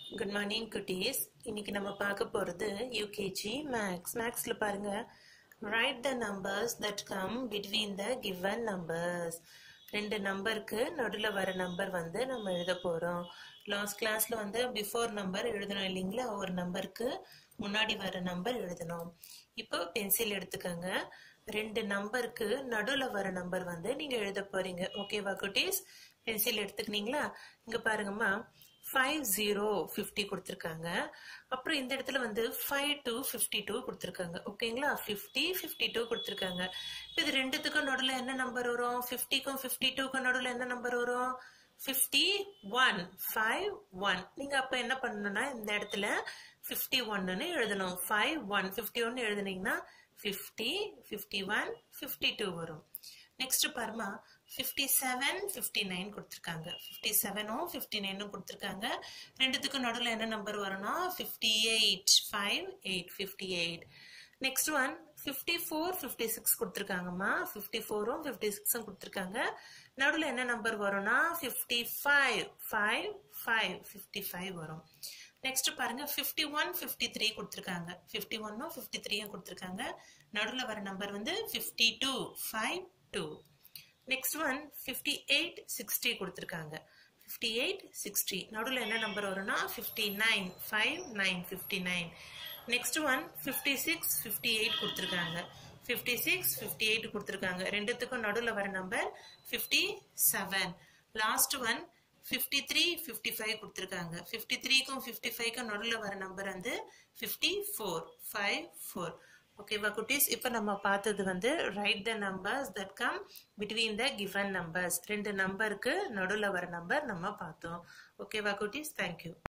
good morning குட்டீஸ் இன்னைக்கு நம்ம பார்க்க போகிறது யூகேஜி மேக்ஸ் மேக்ஸில் பாருங்க write the numbers that come between the given numbers ரெண்டு நம்பருக்கு நடுவில் வர நம்பர் வந்து நம்ம எழுத போகிறோம் லாஸ்ட் கிளாஸில் வந்து பிஃபோர் நம்பர் எழுதணும் இல்லைங்களா ஒரு நம்பருக்கு முன்னாடி வர நம்பர் எழுதணும் இப்போ பென்சில் எடுத்துக்கோங்க ரெண்டு நம்பருக்கு நடுவில் வர நம்பர் வந்து நீங்கள் எழுத போகிறீங்க ஓகேவா குட்டீஸ் பென்சில் எடுத்துக்கினீங்களா இங்கே பாருங்கம்மா ஃபைவ் ஜீரோ ஃபிஃப்டி கொடுத்துருக்காங்க அப்புறம் இந்த இடத்துல வந்து ஃபைவ் டூ ஃபிஃப்டி டூ கொடுத்துருக்காங்க ஓகேங்களா ஃபிஃப்டி ஃபிஃப்டி டூ கொடுத்துருக்காங்க இப்போ இது ரெண்டுத்துக்கும் நடுவில் என்ன நம்பர் வரும் ஃபிஃப்டிக்கும் ஃபிஃப்டி டூக்கும் நடுவில் என்ன நம்பர் வரும் ஃபிஃப்டி ஒன் ஃபைவ் ஒன் நீங்கள் அப்போ என்ன பண்ணணும்னா இந்த இடத்துல ஃபிஃப்டி ஒன்னு எழுதணும் ஃபைவ் ஒன் ஃபிஃப்டி ஒன் எழுதுனீங்கன்னா fifty fifty one fifty two வரும் நெக்ஸ்ட் பாருமா ஃபிஃப்டி செவன் ஃபிஃப்டி நைன் கொடுத்துருக்காங்க ஃபிஃப்டி செவனும் ஃபிஃப்டி நைனும் கொடுத்துருக்காங்க ரெண்டுத்துக்கும் நடுவில் என்ன நம்பர் வரணும் fifty eight five eight fifty eight next one fifty four fifty six கொடுத்துருக்காங்கம்மா ஃபிஃப்டி ஃபோரும் ஃபிஃப்டி சிக்ஸும் கொடுத்துருக்காங்க நடுவில் என்ன நம்பர் வரும்னா fifty five five five fifty five வரும் நெக்ஸ்ட் பாருங்க ஃபிஃப்டி ஒன் ஃபிஃப்டி த்ரீ கொடுத்துருக்காங்க ஃபிஃப்டி ஒன்னும் ஃபிஃப்டி த்ரீயும் கொடுத்துருக்காங்க நடுவில் வர நம்பர் வந்து fifty two five two next one fifty eight sixty கொடுத்துருக்காங்க ஃபிஃப்டி எயிட் சிக்ஸ்டி நடுவில் என்ன நம்பர் வரும்னா fifty nine five nine fifty nine next one fifty six fifty eight கொடுத்துருக்காங்க ஃபிஃப்டி சிக்ஸ் ஃபிஃப்டி எயிட் கொடுத்துருக்காங்க ரெண்டுத்துக்கும் நடுவில் வர number fifty seven last one fifty three fifty five கொடுத்துருக்காங்க ஃபிஃப்டி த்ரீக்கும் ஃபிஃப்டி ஃபைவ்க்கும் நடுவில் வர நம்பர் வந்து ஃபிஃப்டி ஃபோர் ஃபைவ் ஃபோர் ஓகேவா குட்டீஸ் இப்போ நம்ம பார்த்தது வந்து right the numbers that come between the given numbers ரெண்டு நம்பருக்கு நடுவில் வர நம்பர் நம்ம பார்த்தோம் ஓகேவா குட்டீஸ் தேங்க்யூ